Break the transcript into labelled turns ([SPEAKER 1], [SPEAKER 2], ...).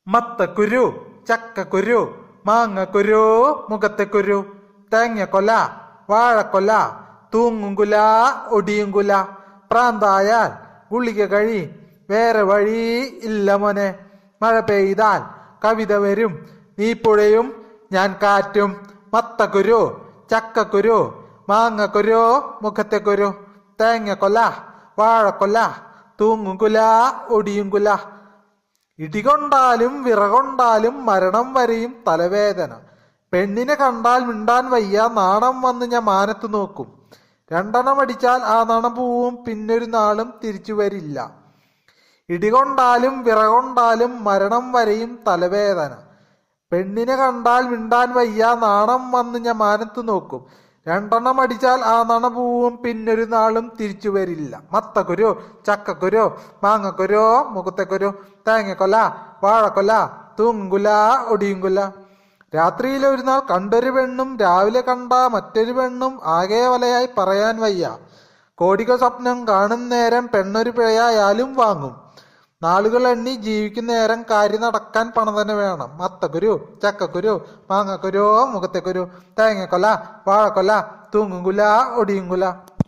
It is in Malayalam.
[SPEAKER 1] മത്തക്കുരു ചക്കക്കുരു മാങ്ങക്കുരു മുഖത്തെക്കുരു തേങ്ങക്കൊല വാഴക്കൊല തൂങ്ങുംകുല ഒടിയുംകുല പ്രാന്തായാൽ ഗുളിക കഴി വേറെ വഴി ഇല്ല മോനെ മഴ പെയ്താൽ കവിത വരും നീ പുഴയും ഞാൻ കാറ്റും മത്തക്കുരു ചക്കക്കുരു മാങ്ങക്കുരു മുഖത്തെക്കുരു തേങ്ങക്കൊല വാഴക്കൊല തൂങ്ങുംകുല ഒടിയുംകുല ഇടികൊണ്ടാലും വിറകൊണ്ടാലും മരണം വരെയും തലവേദന പെണ്ണിനെ കണ്ടാൽ മിണ്ടാൻ വയ്യ നാണം വന്ന് ഞാൻ മാനത്ത് നോക്കും രണ്ടെണ്ണം അടിച്ചാൽ ആ നാണം പോവും പിന്നൊരു നാളും തിരിച്ചു വരില്ല ഇടികൊണ്ടാലും വിറകൊണ്ടാലും മരണം വരെയും തലവേദന പെണ്ണിനെ കണ്ടാൽ മിണ്ടാൻ വയ്യ നാണം വന്ന് ഞാൻ മാനത്ത് നോക്കും രണ്ടെണ്ണം അടിച്ചാൽ ആ നണ പോവും പിന്നൊരു നാളും തിരിച്ചു വരില്ല മത്തക്കുരു ചക്കക്കുരു മാങ്ങക്കുരു മുഖത്തെക്കുരു തേങ്ങക്കൊല വാഴക്കൊല തൂങ്കുല ഒടിയുങ്കുല രാത്രിയിൽ ഒരു നാൾ കണ്ടൊരു പെണ്ണും രാവിലെ കണ്ട മറ്റൊരു പെണ്ണും ആകെ വലയായി പറയാൻ വയ്യ കോടിക സ്വപ്നം കാണും നേരം പെണ്ണൊരു പിഴയായാലും വാങ്ങും നാളുകൾ എണ്ണി ജീവിക്കുന്ന നേരം കാര്യം നടക്കാൻ പണം തന്നെ വേണം മത്തക്കുരു ചക്കക്കുരു മാങ്ങക്കുരു മുഖത്തെക്കുരു തേങ്ങക്കൊല വാഴക്കൊല തൂങ്ങുങ്കുല ഒടിയുങ്കുല